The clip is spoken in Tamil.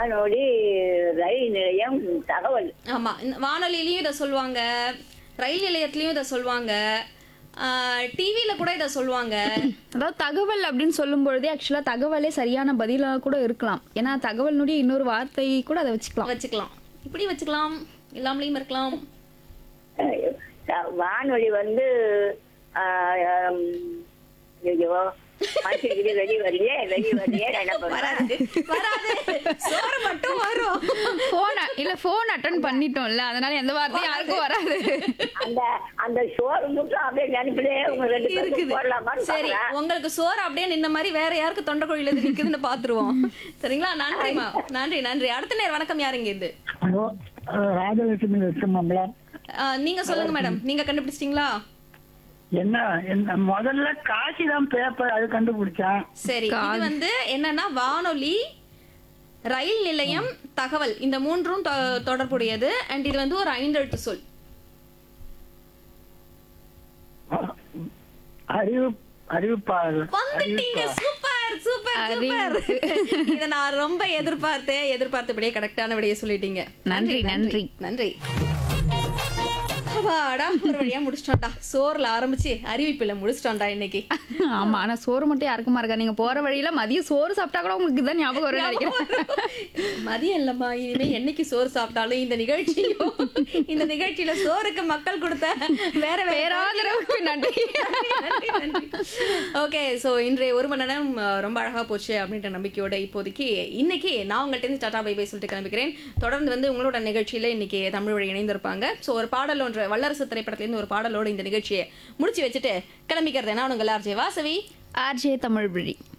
வானொலி ரயில் நிலையம் தகவல் ஆமா இந்த வானொலியிலயும் இதை சொல்லுவாங்க ரயில் நிலையத்திலயும் இதை சொல்லுவாங்க டிவியில கூட இதை சொல்லுவாங்க அதாவது தகவல் அப்படின்னு சொல்லும் பொழுதே ஆக்சுவலா தகவலே சரியான பதிலா கூட இருக்கலாம் ஏன்னா தகவலினுடைய இன்னொரு வார்த்தை கூட அதை வச்சுக்கலாம் வச்சுக்கலாம் இப்படி வச்சுக்கலாம் இல்லாமலையும் இருக்கலாம் அஹ், த- வானொலி வந்து ஆஹ், ஹம், ஐயோ மனுஷனுக்கு வெளி வரியே வெளி வரியே என்ன பண்ணுவேன் வராது வராது சோறு மட்டும் வரும் போன் இல்ல போன் அட்டன் பண்ணிட்டோம்ல அதனால எந்த வார்த்தையும் யாருக்கும் வராது அந்த அந்த சோறு மட்டும் அப்படியே நினைப்பிலே உங்க ரெண்டு பேருக்கு இருக்குது போடலாமான்னு சரி பாக்குறேன். உங்களுக்கு சோறு அப்படியே நின்ன மாதிரி வேற யாருக்கு தொண்டைக்குழியில இது நிக்குதுன்னு பாத்துருவோம் சரிங்களா நன்றிமா நன்றி நன்றி அடுத்த நேரம் வணக்கம் யாருங்க இது ஹலோ அஹ் ராஜலட்சுமி வெச்சமங்கலம் ஆஹ் நீங்க சொல்லுங்க மேடம் நீங்க கண்டுபிடிச்சிட்டீங்களா என்ன என்ன முதல்ல காசி தான் பேப்பர் அது கண்டுபிடிச்சேன் சரி இது வந்து என்னன்னா வானொலி ரயில் நிலையம் தகவல் இந்த மூன்றும் தொ- தொடர்புடையது அண்ட் இது வந்து ஒரு ஐந்தெழுத்து சொல் அறிவு அறிவிப்பாளர் வந்துட்டீங்க சூப்பர் சூப்பர் சூப்பர் இத நான் ரொம்ப எதிர்பார்த்தேன் எதிர்பார்த்தபடியே கரெக்டான விடையை சொல்லிட்டீங்க நன்றி, நன்றி. நன்றி அப்பாடா ஒரு வழியா முடிச்சிட்டோம்டா சோறுல ஆரம்பிச்சு அறிவிப்புல முடிச்சிட்டோம்டா இன்னைக்கு ஆமா ஆனா சோறு மட்டும் யாருக்குமா இருக்கா நீங்க போற வழியில மதியம் சோறு சாப்பிட்டா கூட உங்களுக்கு தான் ஞாபகம் வரும்னு நினைக்கிறேன் மதியம் இல்லம்மா இனிமே என்னைக்கு சோறு சாப்பிட்டாலும் இந்த நிகழ்ச்சியும் இந்த நிகழ்ச்சியில சோறுக்கு மக்கள் கொடுத்த வேற வேற பேராதரவுக்கு நன்றி ஓகே ஸோ இன்றைய ஒரு மணி நேரம் அஹ், ரொம்ப அழகா போச்சு அப்படின்ற நம்பிக்கையோட இப்போதைக்கு இன்னைக்கு நான் உங்கள்கிட்ட இருந்து டாடா பை பை சொல்லிட்டு கிளம்பிக்கிறேன் தொடர்ந்து வந்து உங்களோட நிகழ்ச்சியில இன்னைக்கு தமிழ் வழி இணைந்திருப்பாங்க ஸோ ஒரு பாடல் ஒன்று வல்லரசு திரைப்படத்திலேருந்து ஒரு பாடலோட இந்த நிகழ்ச்சியை முடிச்சு வச்சுட்டு கிளம்பிக்கிறது நான் உங்கள் ஆர்ஜே வாசவி ஆர்ஜே தமிழ் விழி